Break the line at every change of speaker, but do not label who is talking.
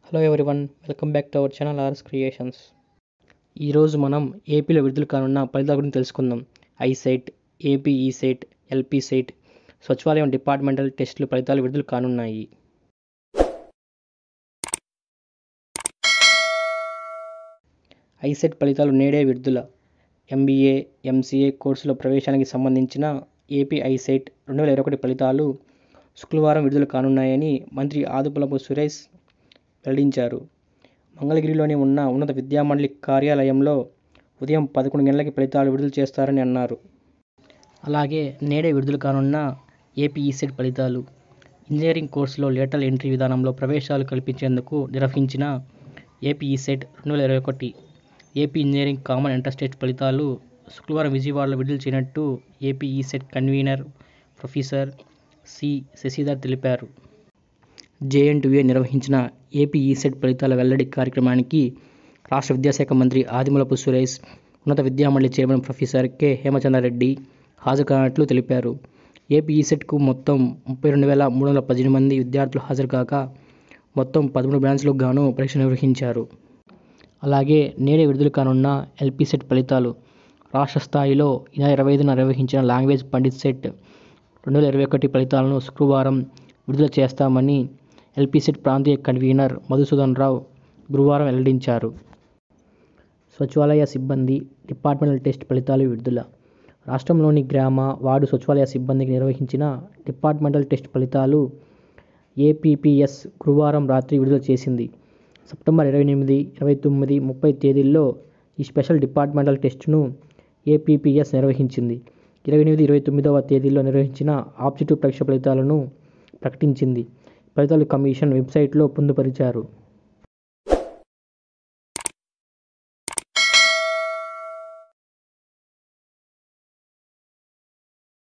hello everyone welcome back to our channel ars creations ఈరోజు మనం ఏపీలో విడుదల కానున్న ఫలితాల గురించి తెలుసుకుందాం ICET AP ECET LP CET సచివాలయం డిపార్ట్మెంటల్ టెస్టుల ఫలితాలు విడుదల కానున్నాయి ఐసెట్ ఫలితాలు నేడే విడుదల ఎంబీఏ ఎంసీఏ కోర్సుల ప్రవేశానికి సంబంధించిన ఏపీ ఐసెట్ రెండు వేల ఇరవై ఒకటి ఫలితాలు శుక్రవారం విడుదల కానున్నాయని మంత్రి ఆదుపులపు సురేష్ వెల్లడించారు మంగళగిరిలోని ఉన్న ఉన్నత విద్యామండలి కార్యాలయంలో ఉదయం పదకొండు గంటలకి ఫలితాలు విడుదల చేస్తారని అన్నారు అలాగే నేడే విడుదల కానున్న ఏపీ ఈసెట్ ఫలితాలు ఇంజనీరింగ్ కోర్సులో లేటల్ ఎంట్రీ విధానంలో ప్రవేశాలు కల్పించేందుకు నిర్వహించిన ఏపీ ఈసెట్ రెండు వేల ఇరవై ఒకటి AP engineering common entrance test ఫలితాలు శుక్రవారం విజయవాడలో విడుదల చేయనట్టు AP ECET convener professor C Sashidhar తెలిపారు జేఎన్టీయూ నిర్వహించిన ఏపీ ఈసెట్ ఫలితాల వెల్లడి కార్యక్రమానికి రాష్ట్ర విద్యాశాఖ మంత్రి ఆదిమూలపు సురేష్ ఉన్నత విద్యామండలి చైర్మన్ ప్రొఫెసర్ కె హేమచంద్రారెడ్డి హాజరు కానట్లు తెలిపారు ఏపీ ఈసెట్కు మొత్తం ముప్పై రెండు వేల మూడు వందల పద్దెనిమిది మంది విద్యార్థులు హాజరు కాక మొత్తం పదమూడు బ్రాంచ్లకు గాను పరీక్ష నిర్వహించారు అలాగే నేడే విడుదల కానున్న ఎల్పీ సెట్ ఫలితాలు రాష్ట్ర స్థాయిలో ఈ నెల ఇరవై ఐదున నిర్వహించిన లాంగ్వేజ్ పండిత్ సెట్ రెండు వేల ఇరవై ఒకటి ఫలితాలను శుక్రవారం విడుదల చేస్తామని ఎల్పీ సెట్ ప్రాంతీయ కన్వీనర్ మధుసూదన్ రావు గురువారం వెల్లడించారు సచివాలయ సిబ్బంది డిపార్ట్మెంటల్ టెస్ట్ ఫలితాలు విడుదల రాష్ట్రంలోని గ్రామ వార్డు సచివాలయ సిబ్బందికి నిర్వహించిన డిపార్ట్మెంటల్ టెస్ట్ ఫలితాలు ఏపీపీఎస్ గురువారం రాత్రి విడుదల చేసింది సెప్టెంబర్ ఇరవై ఎనిమిది ఇరవై తొమ్మిది ముప్పై తేదీల్లో ఈ స్పెషల్ డిపార్ట్మెంటల్ టెస్టును ఏపీపీఎస్ నిర్వహించింది ఇరవై ఎనిమిది ఇరవై తొమ్మిదవ తేదీల్లో నిర్వహించిన ఆబ్జెక్టివ్ పరీక్ష ఫలితాలను ప్రకటించింది ఫలితాలు కమిషన్ వెబ్సైట్లో పొందుపరిచారు